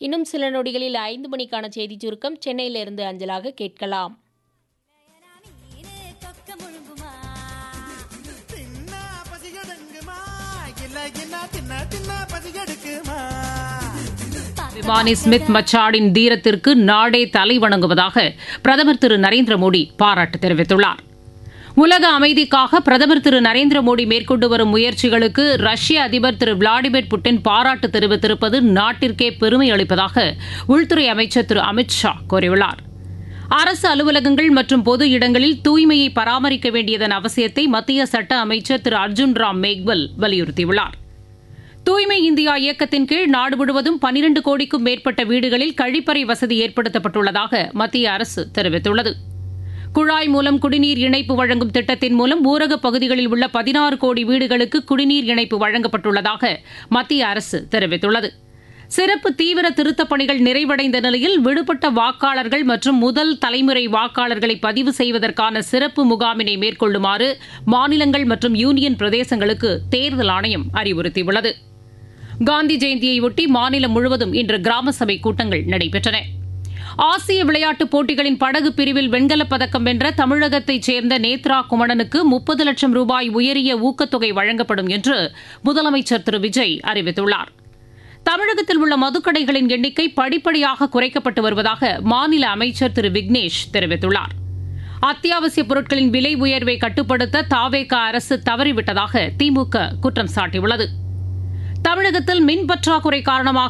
இன்னும் சில நொடிகளில் ஐந்து மணிக்கான செய்திச் சுருக்கம் சென்னையிலிருந்து அஞ்சலாக கேட்கலாம் தின்னா பசியடங்குமா இல்ல என்ன தின்ன தின்ன பசியெடுக்குமா விமானி ஸ்மித் மச்சாடின் தீரத்திற்கு நாடே தலை வணங்குவதாக பிரதமர் திரு நரேந்திர மோடி பாராட்டு தெரிவித்துள்ளார் உலக அமைதிக்காக பிரதமர் திரு நரேந்திர மோடி மேற்கொண்டு வரும் முயற்சிகளுக்கு ரஷ்ய அதிபர் திரு விளாடிமிர் புட்டின் பாராட்டு தெரிவித்திருப்பது நாட்டிற்கே பெருமை அளிப்பதாக உள்துறை அமைச்சர் திரு அமித் ஷா கூறியுள்ளார் அரசு அலுவலகங்கள் மற்றும் பொது இடங்களில் தூய்மையை பராமரிக்க வேண்டியதன் அவசியத்தை மத்திய சட்ட அமைச்சர் திரு அர்ஜுன் ராம் மேக்வல் வலியுறுத்தியுள்ளார் தூய்மை இந்தியா இயக்கத்தின் கீழ் நாடு முழுவதும் பனிரண்டு கோடிக்கும் மேற்பட்ட வீடுகளில் கழிப்பறை வசதி ஏற்படுத்தப்பட்டுள்ளதாக மத்திய அரசு தெரிவித்துள்ளது குழாய் மூலம் குடிநீர் இணைப்பு வழங்கும் திட்டத்தின் மூலம் ஊரகப் பகுதிகளில் உள்ள பதினாறு கோடி வீடுகளுக்கு குடிநீர் இணைப்பு வழங்கப்பட்டுள்ளதாக மத்திய அரசு தெரிவித்துள்ளது சிறப்பு தீவிர திருத்தப் பணிகள் நிறைவடைந்த நிலையில் விடுபட்ட வாக்காளர்கள் மற்றும் முதல் தலைமுறை வாக்காளர்களை பதிவு செய்வதற்கான சிறப்பு முகாமினை மேற்கொள்ளுமாறு மாநிலங்கள் மற்றும் யூனியன் பிரதேசங்களுக்கு தேர்தல் ஆணையம் அறிவுறுத்தியுள்ளது காந்தி ஜெயந்தியையொட்டி மாநிலம் முழுவதும் இன்று கிராம சபை கூட்டங்கள் நடைபெற்றன ஆசிய விளையாட்டுப் போட்டிகளின் படகு பிரிவில் வெண்கலப் பதக்கம் வென்ற தமிழகத்தைச் சேர்ந்த நேத்ரா குமணனுக்கு முப்பது லட்சம் ரூபாய் உயரிய ஊக்கத்தொகை வழங்கப்படும் என்று முதலமைச்சர் திரு விஜய் அறிவித்துள்ளார் தமிழகத்தில் உள்ள மதுக்கடைகளின் எண்ணிக்கை படிப்படியாக குறைக்கப்பட்டு வருவதாக மாநில அமைச்சர் திரு விக்னேஷ் தெரிவித்துள்ளார் அத்தியாவசிய பொருட்களின் விலை உயர்வை கட்டுப்படுத்த தாவேக அரசு தவறிவிட்டதாக திமுக குற்றம் சாட்டியுள்ளது தமிழகத்தில் மின் பற்றாக்குறை காரணமாக